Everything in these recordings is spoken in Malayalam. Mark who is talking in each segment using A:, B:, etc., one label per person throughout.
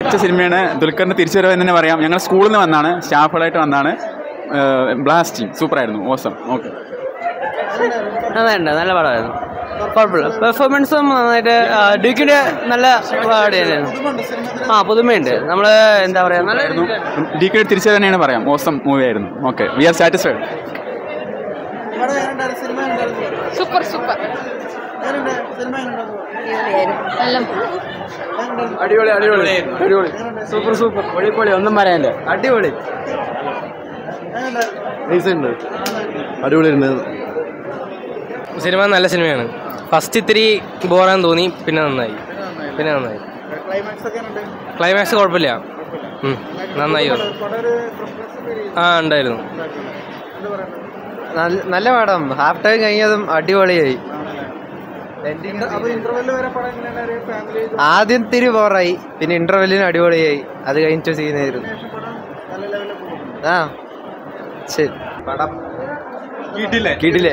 A: മികച്ച സിനിമയാണ് ദുൽഖറിൻ്റെ തിരിച്ചുവരവ് എന്ന് തന്നെ പറയാം ഞങ്ങൾ സ്കൂളിൽ നിന്ന് വന്നാണ് സ്റ്റാഫുകളായിട്ട് വന്നാണ് ബ്ലാസ്റ്റിംഗ് സൂപ്പറായിരുന്നു ഓസം ഓക്കെ
B: നന്നായിട്ടുണ്ട് നല്ല പടമായിരുന്നു കുഴപ്പമില്ല പെർഫോമൻസും നന്നായിട്ട് ആ, ഡ്യൂക്കിൻ്റെ നല്ല പാടിയായിരുന്നു ആ പുതുമയുണ്ട് നമ്മൾ എന്താ പറയുക നല്ല
A: ഡി കെ തിരിച്ചുവരവ് തന്നെയാണ് പറയാം ഓസം മൂവി ആയിരുന്നു okay we are satisfied
C: super super നല്ല
B: അടിപൊളി അടിപൊളി അടിപൊളി സൂപ്പർ സൂപ്പർ പൊളിപ്പൊളി ഒന്നും പറയാനില്ല അടിപൊളി
D: ഉണ്ട് അടിപൊളി
B: സിനിമ നല്ല സിനിമയാണ് ഫസ്റ്റ് ഇത്തിരി ബോറാൻ തോന്നി പിന്നെ നന്നായി പിന്നെ നന്നായി ക്ലൈമാക്സ് കുഴപ്പമില്ല ഉം, നന്നായി വന്നു. ആ ഉണ്ടായിരുന്നു
E: നല്ല പടം ഹാഫ് ടൈം കഴിഞ്ഞതും അടിപൊളിയായി ആദ്യം തിരി ബോറായി പിന്നെ ഇന്റർവെല്ലിന് അടിപൊളിയായി അത് കഴിഞ്ഞിട്ട് സീനായിരുന്നു ആ ശരി പടം കിടിലേ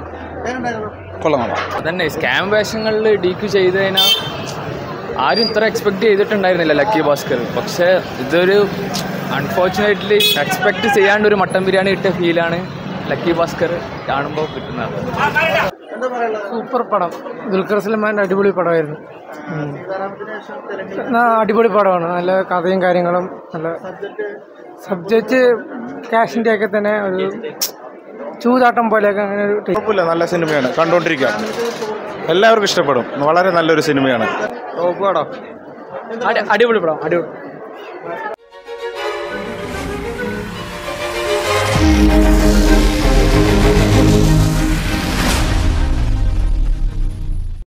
F: അതന്നെ സ്കാം വേഷങ്ങളിൽ ഡി ക്യു ചെയ്ത് കഴിഞ്ഞാൽ ആരും ഇത്ര എക്സ്പെക്ട് ചെയ്തിട്ടുണ്ടായിരുന്നില്ല ലക്കി ഭാസ്കർ പക്ഷേ ഇതൊരു അൺഫോർച്ചുനേറ്റ്ലി എക്സ്പെക്ട് ചെയ്യാണ്ട് ഒരു മട്ടൻ ബിരിയാണി കിട്ടിയ ഫീലാണ് ലക്കി ഭാസ്കർ കാണുമ്പോൾ കിട്ടുന്നത്
G: സൂപ്പർ പടം ദുൽഖർ സൽമാൻ അടിപൊളി പടമായിരുന്നു ഉം. ആ, അടിപൊളി പടമാണ് നല്ല കഥയും കാര്യങ്ങളും നല്ല സബ്ജക്റ്റ് കാഷിൻ്റെ ഒക്കെ തന്നെ ഒരു ചൂതാട്ടം പോലെയൊക്കെ അങ്ങനെ ഒരു ടേസ്റ്റ്
D: കുഴപ്പമില്ല നല്ല സിനിമയാണ് കണ്ടുകൊണ്ടിരിക്കാം എല്ലാവർക്കും ഇഷ്ടപ്പെടും വളരെ നല്ലൊരു സിനിമയാണ്
B: അടിപൊളി പടം അടിപൊളി